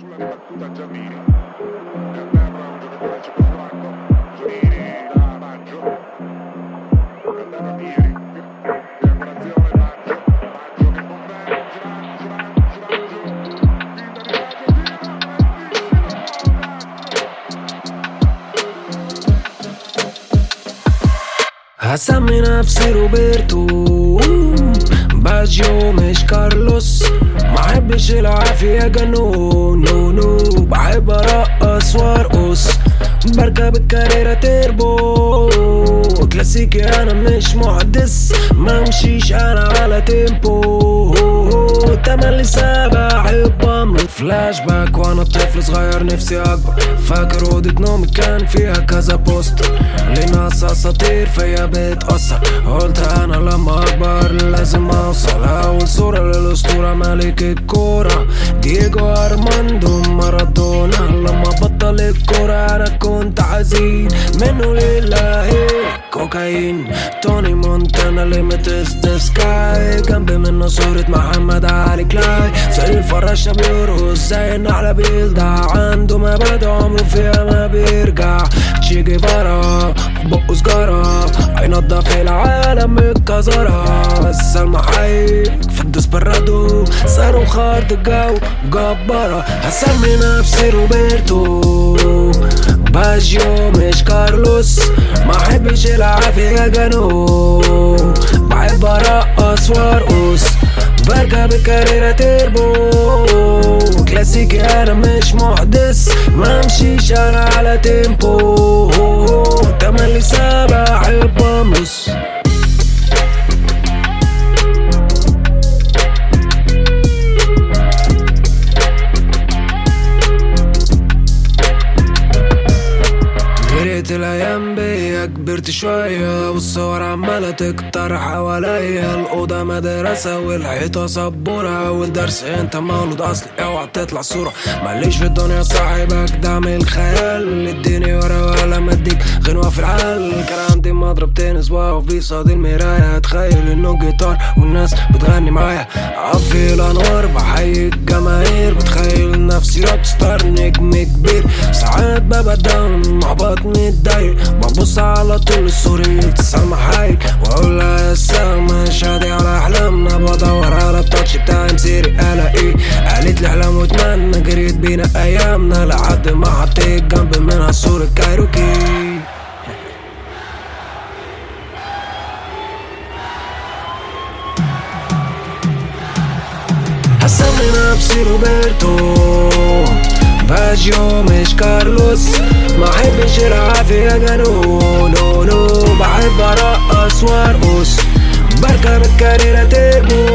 sulla ribattuta Giannini e a terra un giocatore c'è più franco Giannini da Maggio è andata Pieri triangolazione Maggio Maggio che converge Maggio Maggio Maggio finta di Maggio هسمي نفسي روبرتو باجيو مش كارلوس ما احبش العافية جنون نو نو بحب ارقص وارقص بركب الكاريرة تربو كلاسيكي انا مش محدث ما امشيش انا على تيمبو تملي سابع احب امرض فلاش باك وانا طفل صغير نفسي اكبر فاكر اوضة نومي كان فيها كذا بوستر لناس اساطير فيا بتأثر قلت انا لما اكبر لازم اوصل اول صورة للاسطورة ملك الكورة دييجو ارماندو مارادونا لما بطل الكورة انا كنت حزين منه لله كوكايين توني مونتانا ليميتس ذا سكاي جنب منه صورة محمد علي كلاي زي الفراشة بيرقص زي النحلة بيلدع عنده مبادئ عمره فيها ما بيرجع تشي جيفارا بقه سجارة هينضف العالم من الكزارة سلمى حيك في الدسبرادو صاروخ ارض الجو جبارة هسمي نفسي روبرتو باجيو مش كارلوس ما احبش العافية جنون بحب ارقص وارقص بركب الكاريرة تربو كلاسيكي انا مش محدث ما امشيش انا على تيمبو تملي سابع احب امرس جريت الايام بيا كبرت شوية والصور عمالة تكتر حواليا الأوضة مدرسة والحيطة سبورة والدرس انت مولود اصلي اوعى تطلع صورة ماليش في الدنيا صاحبك دعم الخيال اديني ورا ولا مديك غنوة في العال كان عندي مضرب تنس واقف بيصاد المراية اتخيل انه جيتار والناس بتغني معايا عفي الانوار بحيي الجماهير بتخيل نفسي روك ستار نجم كبير ساعات ببقى داون محبط متضايق ببص على طول الصوري سلمى حايك واقول لها يا سلمى شادي على احلامنا بدور على التاتش بتاع مسيري الاقيه قالت لي احلام واتمنى جريت بينا ايامنا لحد ما حطيت جنب منها صورة كايروكي هسمي نفسي روبرتو باجيو مش كارلوس ما احبش العافية جنون نو نو بحب ارقص وارقص بركب الكاريرة تربو